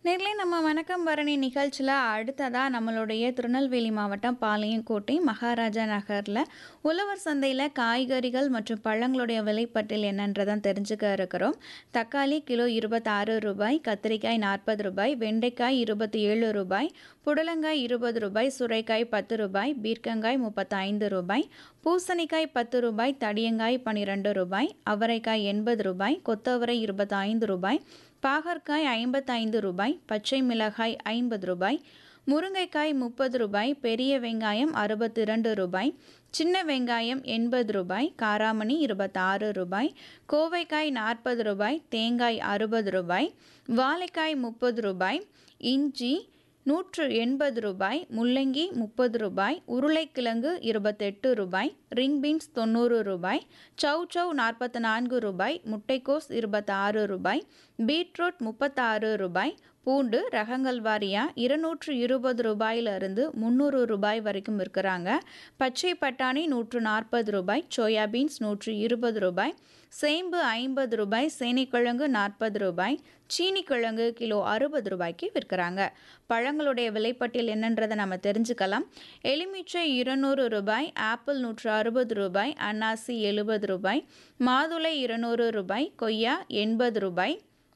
நேர்களே நம்ம வணக்கம் பரணி நிகழ்ச்சியில் அடுத்ததாக நம்மளுடைய திருநெல்வேலி மாவட்டம் பாளையங்கோட்டை மகாராஜா நகரில் உழவர் சந்தையில் காய்கறிகள் மற்றும் பழங்களுடைய விலைப்பட்டியல் என்னன்றதான் தெரிஞ்சுக்க இருக்கிறோம் தக்காளி கிலோ இருபத்தாறு ரூபாய் கத்திரிக்காய் நாற்பது ரூபாய் வெண்டைக்காய் இருபத்தி ஏழு ரூபாய் புடலங்காய் இருபது ரூபாய் சுரைக்காய் பத்து ரூபாய் பீர்க்கங்காய் முப்பத்தைந்து ரூபாய் பூசணிக்காய் பத்து ரூபாய் தடியங்காய் பன்னிரெண்டு ரூபாய் அவரைக்காய் எண்பது ரூபாய் கொத்தவரை இருபத்தைந்து ரூபாய் பாகற்காய் ஐம்பத்தைந்து ரூபாய் பச்சை மிளகாய் ஐம்பது ரூபாய் முருங்கைக்காய் முப்பது ரூபாய் பெரிய வெங்காயம் அறுபத்தி இரண்டு ரூபாய் சின்ன வெங்காயம் எண்பது ரூபாய் காராமணி இருபத்தாறு ரூபாய் கோவைக்காய் நாற்பது ரூபாய் தேங்காய் அறுபது ரூபாய் வாழைக்காய் முப்பது ரூபாய் இஞ்சி நூற்று எண்பது ரூபாய் முள்ளங்கி முப்பது ரூபாய் உருளைக்கிழங்கு இருபத்தெட்டு ரூபாய் ரிங் பீன்ஸ் தொண்ணூறு ரூபாய் சவ் சவ் நாற்பத்தி நான்கு ரூபாய் முட்டைக்கோஸ் இருபத்தாறு ரூபாய் பீட்ரூட் முப்பத்தாறு ரூபாய் பூண்டு ரகங்கள் வாரியா இருநூற்று இருபது ரூபாயிலிருந்து முந்நூறு ரூபாய் வரைக்கும் இருக்கிறாங்க பச்சை பட்டாணி நூற்று நாற்பது ரூபாய் சோயாபீன்ஸ் நூற்று இருபது ரூபாய் சேம்பு ஐம்பது ரூபாய் சேனைக்கிழங்கு நாற்பது ரூபாய் சீனிக்கிழங்கு கிலோ அறுபது ரூபாய்க்கு விற்கிறாங்க பழங்களுடைய விலைப்பட்டியல் என்னன்றதை நம்ம தெரிஞ்சுக்கலாம் எலுமிச்சை இருநூறு ரூபாய் ஆப்பிள் நூற்று அறுபது ரூபாய் அன்னாசி எழுபது ரூபாய் மாதுளை இருநூறு ரூபாய் கொய்யா எண்பது ரூபாய்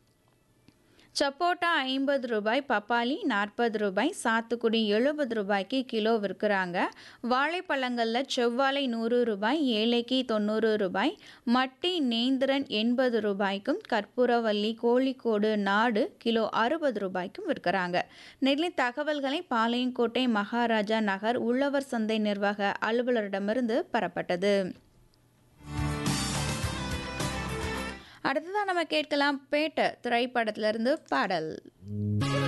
சப்போட்டா ஐம்பது ரூபாய் பப்பாளி நாற்பது ரூபாய் சாத்துக்குடி எழுபது ரூபாய்க்கு கிலோ விற்கிறாங்க வாழைப்பழங்களில் செவ்வாழை நூறு ரூபாய் ஏழைக்கு தொண்ணூறு ரூபாய் மட்டி நேந்திரன் எண்பது ரூபாய்க்கும் கற்பூரவல்லி கோழிக்கோடு நாடு கிலோ அறுபது ரூபாய்க்கும் விற்கிறாங்க நெல்லி தகவல்களை பாளையங்கோட்டை மகாராஜா நகர் உழவர் சந்தை நிர்வாக அலுவலரிடமிருந்து பெறப்பட்டது அடுத்ததான் நம்ம கேட்கலாம் பேட்ட திரைப்படத்திலிருந்து பாடல்